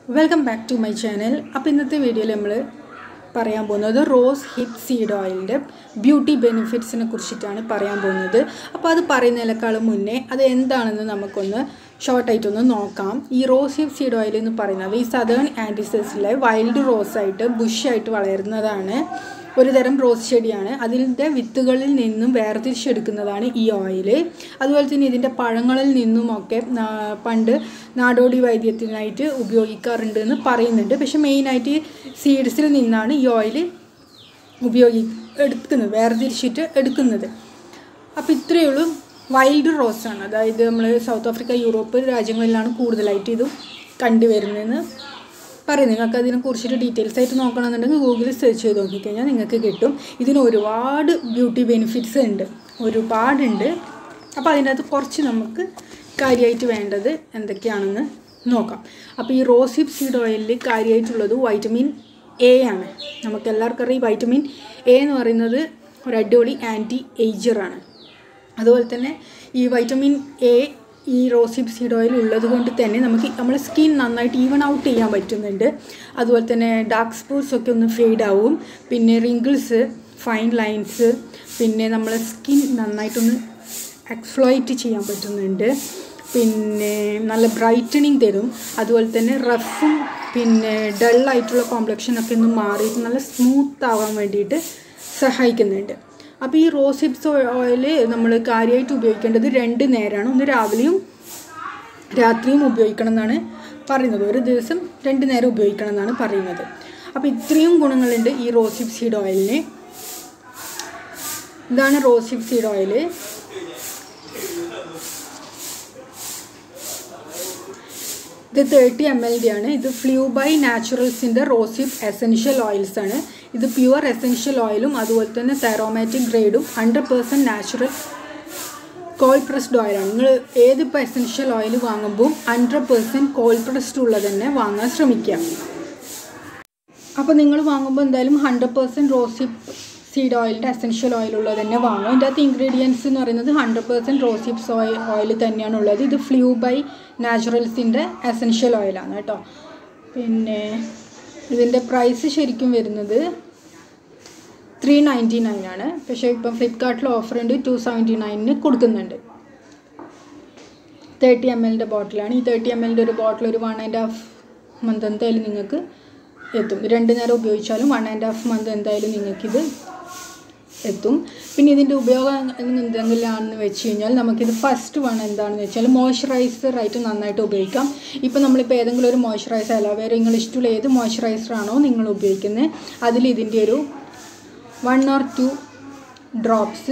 welcome back to my channel അപ്പോൾ ഇന്നത്തെ വീഡിയോയിൽ നമ്മൾ പറയാൻ പോകുന്നത് റോസ് ഹിപ്പ് സീഡ് ഓയിലിൻ്റെ ബ്യൂട്ടി ബെനിഫിറ്റ്സിനെ കുറിച്ചിട്ടാണ് പറയാൻ പോകുന്നത് അപ്പോൾ അത് പറയുന്നതിനേക്കാളും മുന്നേ അത് എന്താണെന്ന് നമുക്കൊന്ന് ഷോർട്ടായിട്ടൊന്ന് നോക്കാം ഈ റോസ് ഹിപ്പ് സീഡ് ഓയിൽ എന്ന് പറയുന്നത് ഈ സദേൺ ആൻറ്റിസസിലെ വൈൽഡ് റോസായിട്ട് ബുഷായിട്ട് വളരുന്നതാണ് ഒരു തരം റോസ് ചെടിയാണ് അതിൻ്റെ വിത്തുകളിൽ നിന്നും വേർതിരിച്ചെടുക്കുന്നതാണ് ഈ ഓയിൽ അതുപോലെ തന്നെ ഇതിൻ്റെ പഴങ്ങളിൽ നിന്നുമൊക്കെ നാ- പണ്ട് നാടോടി വൈദ്യത്തിനായിട്ട് ഉപയോഗിക്കാറുണ്ട് എന്ന് പറയുന്നുണ്ട് പക്ഷെ മെയിനായിട്ട് സീഡ്സിൽ നിന്നാണ് ഈ ഓയിൽ ഉപയോഗി എടുക്കുന്നത് വേർതിരിച്ചിട്ട് എടുക്കുന്നത് അപ്പോൾ ഇത്രയേ ഉള്ളൂ വൈൽഡ് റോസാണ് അതായത് നമ്മൾ സൗത്ത് ആഫ്രിക്ക യൂറോപ്പ് രാജ്യങ്ങളിലാണ് കൂടുതലായിട്ട് ഇത് കണ്ടുവരുന്നതെന്ന് പറയും നിങ്ങൾക്ക് അതിനെ കുറിച്ചിട്ട് ഡീറ്റെയിൽസ് ആയിട്ട് നോക്കണമെന്നുണ്ടെങ്കിൽ ഗൂഗിളിൽ സെർച്ച് ചെയ്ത് നോക്കിക്കഴിഞ്ഞാൽ നിങ്ങൾക്ക് കിട്ടും ഇതിന് ഒരുപാട് ബ്യൂട്ടി ബെനിഫിറ്റ്സ് ഉണ്ട് ഒരുപാടുണ്ട് അപ്പോൾ അതിൻ്റെ അകത്ത് കുറച്ച് നമുക്ക് കാര്യമായിട്ട് വേണ്ടത് എന്തൊക്കെയാണെന്ന് നോക്കാം അപ്പോൾ ഈ റോസിപ്പ് സീഡ് ഓയിലിൽ കാര്യമായിട്ടുള്ളത് വൈറ്റമിൻ എ ആണ് നമുക്ക് എല്ലാവർക്കും അറിയാം ഈ വൈറ്റമിൻ എ എന്ന് പറയുന്നത് ഒരു അടിപൊളി ആൻറ്റി ഏജറാണ് അതുപോലെ തന്നെ ഈ വൈറ്റമിൻ എ ഈ റോസിപ്പ് സീഡ് ഓയിൽ ഉള്ളത് കൊണ്ട് തന്നെ നമുക്ക് നമ്മുടെ സ്കിൻ നന്നായിട്ട് ഈവൺ ഔട്ട് ചെയ്യാൻ പറ്റുന്നുണ്ട് അതുപോലെ തന്നെ ഡാർക്ക് സ്പോട്ട്സ് ഒക്കെ ഒന്ന് ഫെയ്ഡ് ആവും പിന്നെ റിങ്കിൾസ് ഫൈൻ ലൈൻസ് പിന്നെ നമ്മളെ സ്കിൻ നന്നായിട്ടൊന്ന് എക്സ്പ്ലോയിറ്റ് ചെയ്യാൻ പറ്റുന്നുണ്ട് പിന്നെ നല്ല ബ്രൈറ്റനിങ് തരും അതുപോലെ തന്നെ റഫും പിന്നെ ഡള്ളായിട്ടുള്ള കോംപ്ലക്ഷൻ ഒക്കെ ഒന്ന് മാറിയിട്ട് നല്ല സ്മൂത്ത് ആവാൻ വേണ്ടിയിട്ട് സഹായിക്കുന്നുണ്ട് അപ്പോൾ ഈ റോസ് ഹിപ്സ് ഓയിൽ നമ്മൾ കാര്യമായിട്ട് ഉപയോഗിക്കേണ്ടത് രണ്ട് നേരമാണ് ഒന്ന് രാവിലെയും രാത്രിയും ഉപയോഗിക്കണം എന്നാണ് പറയുന്നത് ഒരു ദിവസം രണ്ട് നേരം ഉപയോഗിക്കണം എന്നാണ് പറയുന്നത് അപ്പോൾ ഇത്രയും ഗുണങ്ങളുണ്ട് ഈ റോസ് ഹിപ്പ് സീഡ് ഓയിലിന് ഇതാണ് റോസ് ഹിപ്പ് സീഡ് ഓയിൽ ഇത് തേർട്ടി എം എൽ ഡി ആണ് ഇത് ഫ്ലൂ ബൈ നാച്ചുറൽസിൻ്റെ റോസിപ്പ് എസെൻഷ്യൽ ഓയിൽസ് ആണ് ഇത് പ്യുവർ എസെൻഷ്യൽ ഓയിലും അതുപോലെ തന്നെ തെറോമാറ്റിക് ഗ്രേഡും hundred percent natural cold pressed ഓയിലാണ് നിങ്ങൾ ഏതിപ്പോൾ എസെൻഷ്യൽ ഓയിൽ വാങ്ങുമ്പോൾ ഹൺഡ്രഡ് പേഴ്സൻറ്റ് കോൾ പ്രസ്ഡ് ഉള്ളത് തന്നെ വാങ്ങാൻ ശ്രമിക്കുക അപ്പോൾ നിങ്ങൾ വാങ്ങുമ്പോൾ എന്തായാലും ഹൺഡ്രഡ് പേഴ്സൻറ്റ് റോസിപ്പ് സീഡ് ഓയിലിൻ്റെ എസെൻഷ്യൽ ഓയിൽ ഉള്ളത് തന്നെ വാങ്ങും ഇതിൻ്റെ അകത്ത് ഇൻഗ്രീഡിയൻസ് എന്ന് പറയുന്നത് ഹൺഡ്രഡ് പേഴ്സൻറ്റ് റോസിപ്സ് ഓയിൽ ഓയിൽ തന്നെയാണ് ഉള്ളത് ഇത് ഫ്ലൂ ബൈ നാച്ചുറൽസിൻ്റെ എസെൻഷ്യൽ ഓയിലാണ് കേട്ടോ പിന്നെ ഇതിൻ്റെ പ്രൈസ് ശരിക്കും വരുന്നത് ത്രീ നയൻറ്റി നയൻ ആണ് പക്ഷേ ഇപ്പം ഫ്ലിപ്കാർട്ടിൽ ഓഫർ ഉണ്ട് ടു സെവൻറ്റി നയനിന് കൊടുക്കുന്നുണ്ട് തേർട്ടി എം എല്ലിൻ്റെ ബോട്ടിലാണ് ഈ തേർട്ടി എം എല്ലിൻ്റെ ഒരു ബോട്ടിൽ ഒരു വൺ ആൻഡ് ഹാഫ് മന്ത് എന്തായാലും നിങ്ങൾക്ക് എത്തും രണ്ട് നേരം ഉപയോഗിച്ചാലും വൺ ആൻഡ് ഹാഫ് മന്ത് എന്തായാലും നിങ്ങൾക്കിത് എത്തും പിന്നെ ഇതിൻ്റെ ഉപയോഗം എന്തെങ്കിലാണെന്ന് വെച്ച് കഴിഞ്ഞാൽ നമുക്കിത് ഫസ്റ്റ് വൺ എന്താണെന്ന് വെച്ചാൽ മോയ്സ്ചറൈസർ ആയിട്ട് നന്നായിട്ട് ഉപയോഗിക്കാം ഇപ്പോൾ നമ്മളിപ്പോൾ ഏതെങ്കിലും ഒരു മോയ്സ്ചറൈസർ അലോവേര നിങ്ങൾ ഇഷ്ടമുള്ള ഏത് മോയ്സ്ചറൈസറാണോ നിങ്ങൾ ഉപയോഗിക്കുന്നത് അതിൽ ഇതിൻ്റെ ഒരു വൺ ഓർ ടു ഡ്രോപ്സ്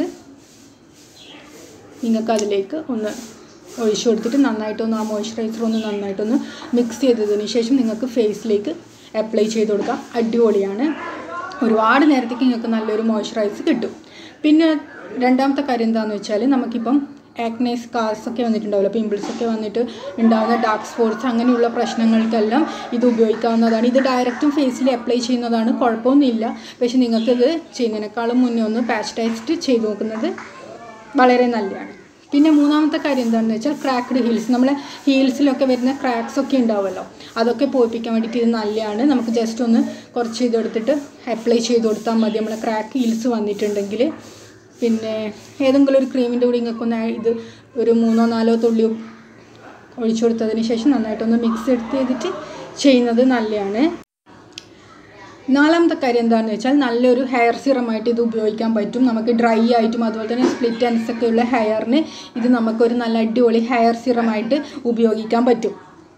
നിങ്ങൾക്ക് അതിലേക്ക് ഒന്ന് ഒഴിച്ചു കൊടുത്തിട്ട് നന്നായിട്ടൊന്ന് ആ മോയ്സ്ചറൈസർ ഒന്ന് നന്നായിട്ടൊന്ന് മിക്സ് ചെയ്തതിന് ശേഷം നിങ്ങൾക്ക് ഫേസിലേക്ക് അപ്ലൈ ചെയ്ത് കൊടുക്കാം അടിപൊളിയാണ് ഒരുപാട് നേരത്തേക്ക് നിങ്ങൾക്ക് നല്ലൊരു മോയ്സ്ചറൈസ് കിട്ടും പിന്നെ രണ്ടാമത്തെ കാര്യം എന്താണെന്ന് വെച്ചാൽ നമുക്കിപ്പം ആക്നെ സ്കാർസ് ഒക്കെ വന്നിട്ടുണ്ടാവില്ല പിമ്പിൾസ് ഒക്കെ വന്നിട്ട് ഉണ്ടാകുന്ന ഡാർക്ക് സ്പോട്ട്സ് അങ്ങനെയുള്ള പ്രശ്നങ്ങൾക്കെല്ലാം ഇത് ഉപയോഗിക്കാവുന്നതാണ് ഇത് ഡയറക്റ്റും ഫേസിൽ അപ്ലൈ ചെയ്യുന്നതാണ് കുഴപ്പമൊന്നുമില്ല പക്ഷെ നിങ്ങൾക്കിത് ചെയ്യുന്നതിനേക്കാളും മുന്നേ ഒന്ന് പാച്ച് ടെസ്റ്റ് ചെയ്ത് നോക്കുന്നത് വളരെ നല്ലതാണ് പിന്നെ മൂന്നാമത്തെ കാര്യം എന്താണെന്ന് വെച്ചാൽ ക്രാക്ക്ഡ് ഹീൽസ് നമ്മളെ ഹീൽസിലൊക്കെ വരുന്ന ക്രാക്സ് ഒക്കെ ഉണ്ടാവുമല്ലോ അതൊക്കെ പോയിപ്പിക്കാൻ വേണ്ടിയിട്ട് ഇത് നല്ലതാണ് നമുക്ക് ജസ്റ്റ് ഒന്ന് കുറച്ച് ഇതെടുത്തിട്ട് അപ്ലൈ ചെയ്ത് കൊടുത്താൽ മതി നമ്മളെ ക്രാക്ക് ഹീൽസ് വന്നിട്ടുണ്ടെങ്കിൽ പിന്നെ ഏതെങ്കിലും ഒരു ക്രീമിൻ്റെ കൂടി ഇങ്ങൾക്കൊന്ന് ഇത് ഒരു മൂന്നോ നാലോ തുള്ളി ഒഴിച്ചു കൊടുത്തതിന് ശേഷം നന്നായിട്ടൊന്ന് മിക്സ് എടുത്ത് ചെയ്തിട്ട് ചെയ്യുന്നത് നല്ലതാണ് നാലാമത്തെ കാര്യം എന്താണെന്ന് വെച്ചാൽ നല്ലൊരു ഹെയർ സിറമായിട്ട് ഇത് ഉപയോഗിക്കാൻ പറ്റും നമുക്ക് ഡ്രൈ ആയിട്ടും അതുപോലെ തന്നെ സ്പ്ലിറ്റ് എൻസ് ഒക്കെ ഉള്ള ഹെയറിന് ഇത് നമുക്കൊരു നല്ല അടിപൊളി ഹെയർ സിറമായിട്ട് ഉപയോഗിക്കാൻ പറ്റും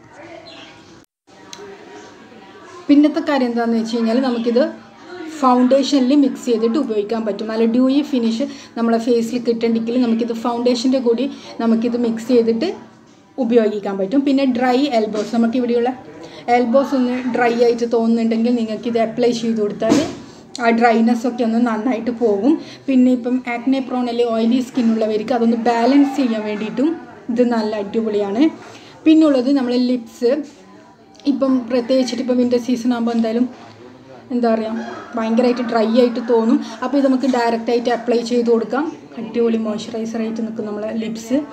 പിന്നത്തെ കാര്യം എന്താണെന്ന് വെച്ച് കഴിഞ്ഞാൽ നമുക്കിത് ഫൗണ്ടേഷനിൽ മിക്സ് ചെയ്തിട്ട് ഉപയോഗിക്കാൻ പറ്റും നല്ല ഡ്യൂയി ഫിനിഷ് നമ്മളെ ഫേസിൽ കിട്ടണ്ടെങ്കിൽ നമുക്കിത് ഫൗണ്ടേഷൻ്റെ കൂടി നമുക്കിത് മിക്സ് ചെയ്തിട്ട് ഉപയോഗിക്കാൻ പറ്റും പിന്നെ ഡ്രൈ എൽബോസ് നമുക്ക് ഇവിടെയുള്ള എൽബോസ് ഒന്ന് ഡ്രൈ ആയിട്ട് തോന്നുന്നുണ്ടെങ്കിൽ നിങ്ങൾക്ക് ഇത് അപ്ലൈ ചെയ്ത് കൊടുത്താൽ ആ ഡ്രൈനെസ് ഒക്കെ ഒന്ന് നന്നായിട്ട് പോകും പിന്നെ ഇപ്പം ആക്നെ പ്രോൺ അല്ലെങ്കിൽ ഓയിലി സ്കിന്നുള്ളവർക്ക് അതൊന്ന് ബാലൻസ് ചെയ്യാൻ വേണ്ടിയിട്ടും ഇത് നല്ല അടിപൊളിയാണ് പിന്നുള്ളത് നമ്മൾ ലിപ്സ് ഇപ്പം പ്രത്യേകിച്ചിട്ട് ഇപ്പം വിൻ്റർ സീസൺ ആകുമ്പോൾ എന്തായാലും എന്താ പറയുക ഭയങ്കരമായിട്ട് ഡ്രൈ ആയിട്ട് തോന്നും അപ്പോൾ ഇത് നമുക്ക് ഡയറക്റ്റായിട്ട് അപ്ലൈ ചെയ്ത് കൊടുക്കാം അടിപൊളി മോയ്സ്ചറൈസർ ആയിട്ട് നിൽക്കും നമ്മളെ ലിപ്സ്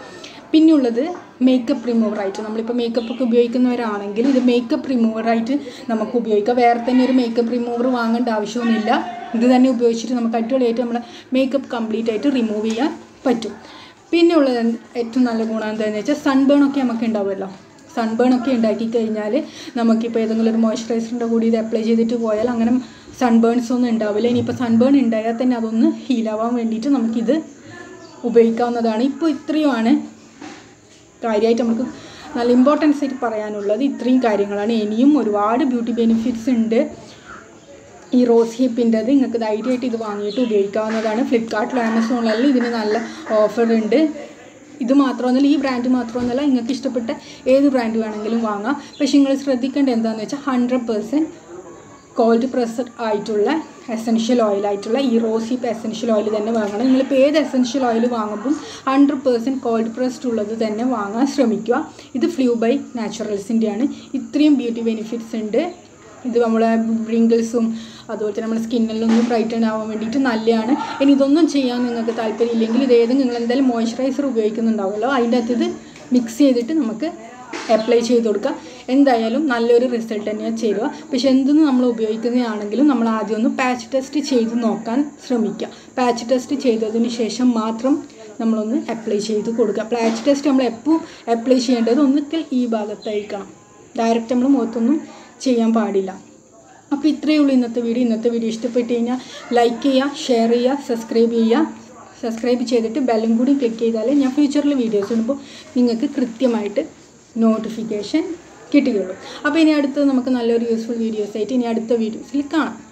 പിന്നെയുള്ളത് മേക്കപ്പ് റിമൂവറായിട്ട് നമ്മളിപ്പോൾ മേക്കപ്പ് ഒക്കെ ഉപയോഗിക്കുന്നവരാണെങ്കിൽ ഇത് മേക്കപ്പ് റിമൂവറായിട്ട് നമുക്ക് ഉപയോഗിക്കാം വേറെ തന്നെ ഒരു മേക്കപ്പ് റിമൂവർ വാങ്ങേണ്ട ആവശ്യമൊന്നുമില്ല ഇത് തന്നെ ഉപയോഗിച്ചിട്ട് നമുക്ക് അടിപൊളിയായിട്ട് നമ്മളെ മേക്കപ്പ് കംപ്ലീറ്റ് ആയിട്ട് റിമൂവ് ചെയ്യാൻ പറ്റും പിന്നെ ഉള്ളത് ഏറ്റവും നല്ല ഗുണം എന്താണെന്ന് വെച്ചാൽ സൺബേൺ ഒക്കെ നമുക്ക് ഉണ്ടാവുമല്ലോ സൺബേൺ ഒക്കെ ഉണ്ടാക്കി കഴിഞ്ഞാൽ നമുക്കിപ്പോൾ ഏതെങ്കിലും ഒരു മോയ്സ്ചറൈസറിൻ്റെ കൂടി ഇത് അപ്ലൈ ചെയ്തിട്ട് പോയാൽ അങ്ങനെ സൺബേൺസ് ഒന്നും ഉണ്ടാവില്ല ഇനിയിപ്പോൾ സൺബേൺ ഉണ്ടായാൽ തന്നെ അതൊന്ന് ഹീലാവാൻ വേണ്ടിയിട്ട് നമുക്കിത് ഉപയോഗിക്കാവുന്നതാണ് ഇപ്പോൾ ഇത്രയുമാണ് കാര്യമായിട്ട് നമുക്ക് നല്ല ഇമ്പോർട്ടൻസ് ആയിട്ട് പറയാനുള്ളത് ഇത്രയും കാര്യങ്ങളാണ് ഇനിയും ഒരുപാട് ബ്യൂട്ടി ബെനിഫിറ്റ്സ് ഉണ്ട് ഈ റോസ് ഹിപ്പിൻ്റെത് നിങ്ങൾക്ക് ധൈര്യമായിട്ട് ഇത് വാങ്ങിയിട്ട് ഉപയോഗിക്കാവുന്നതാണ് ഫ്ലിപ്കാർട്ടിലും ആമസോണിലെല്ലാം ഇതിന് നല്ല ഓഫർ ഉണ്ട് ഇത് മാത്രമൊന്നുമല്ല ഈ ബ്രാൻഡ് മാത്രമൊന്നുമല്ല നിങ്ങൾക്ക് ഇഷ്ടപ്പെട്ട ഏത് ബ്രാൻഡ് വേണമെങ്കിലും വാങ്ങാം പക്ഷേ നിങ്ങൾ ശ്രദ്ധിക്കേണ്ടത് എന്താണെന്ന് വെച്ചാൽ ഹൺഡ്രഡ് പേഴ്സൻറ്റ് കോൾഡ് പ്രസ്ഡ് ആയിട്ടുള്ള എസെൻഷ്യൽ ഓയിലായിട്ടുള്ള ഈ റോസ് ഹിപ്പ് എസെൻഷ്യൽ ഓയിൽ തന്നെ വാങ്ങണം നിങ്ങളിപ്പോൾ ഏത് എസെൻഷ്യൽ ഓയിൽ വാങ്ങുമ്പോൾ ഹൺഡ്രഡ് പേഴ്സൻറ്റ് കോൾഡ് പ്രസ്ഡ് ഉള്ളത് തന്നെ വാങ്ങാൻ ശ്രമിക്കുക ഇത് ഫ്ലൂ ബൈ നാച്ചുറൽസിൻ്റെയാണ് ഇത്രയും ബ്യൂട്ടി ബെനിഫിറ്റ്സ് ഉണ്ട് ഇത് നമ്മളെ റിങ്കിൾസും അതുപോലെ തന്നെ നമ്മുടെ സ്കിന്നിലൊന്നും ബ്രൈറ്റൺ ആവാൻ വേണ്ടിയിട്ട് നല്ലതാണ് ഇനി ഇതൊന്നും ചെയ്യാൻ നിങ്ങൾക്ക് താല്പര്യമില്ലെങ്കിൽ ഇത് ഏത് നിങ്ങൾ എന്തായാലും മോയ്സ്ചറൈസർ ഉപയോഗിക്കുന്നുണ്ടാവുമല്ലോ അതിൻ്റെ അകത്ത് ഇത് മിക്സ് ചെയ്തിട്ട് നമുക്ക് അപ്ലൈ ചെയ്ത് കൊടുക്കുക എന്തായാലും നല്ലൊരു റിസൾട്ട് തന്നെയാണ് ചേരുക പക്ഷെ എന്തെന്ന് നമ്മൾ ഉപയോഗിക്കുന്നതാണെങ്കിലും നമ്മൾ ആദ്യം ഒന്ന് പാച്ച് ടെസ്റ്റ് ചെയ്ത് നോക്കാൻ ശ്രമിക്കുക പാച്ച് ടെസ്റ്റ് ചെയ്തതിന് ശേഷം മാത്രം നമ്മളൊന്ന് അപ്ലൈ ചെയ്ത് കൊടുക്കുക പാച്ച് ടെസ്റ്റ് നമ്മൾ എപ്പോൾ അപ്ലൈ ചെയ്യേണ്ടത് ഒന്നിക്കൽ ഈ ഭാഗത്തായിരിക്കണം ഡയറക്റ്റ് നമ്മൾ മുഖത്തൊന്നും ചെയ്യാൻ പാടില്ല അപ്പോൾ ഇത്രയേ ഉള്ളൂ ഇന്നത്തെ വീഡിയോ ഇന്നത്തെ വീഡിയോ ഇഷ്ടപ്പെട്ട് കഴിഞ്ഞാൽ ലൈക്ക് ചെയ്യുക ഷെയർ ചെയ്യുക സബ്സ്ക്രൈബ് ചെയ്യുക സബ്സ്ക്രൈബ് ചെയ്തിട്ട് ബെല്ലും കൂടി ക്ലിക്ക് ചെയ്താലേ ഞാൻ ഫ്യൂച്ചറിൽ വീഡിയോസ് ഇടുമ്പോൾ നിങ്ങൾക്ക് കൃത്യമായിട്ട് നോട്ടിഫിക്കേഷൻ കിട്ടുകയുള്ളൂ അപ്പോൾ ഇനി അടുത്തത് നമുക്ക് നല്ലൊരു യൂസ്ഫുൾ വീഡിയോസ് ആയിട്ട് ഇനി അടുത്ത വീഡിയോസിൽ കാണാം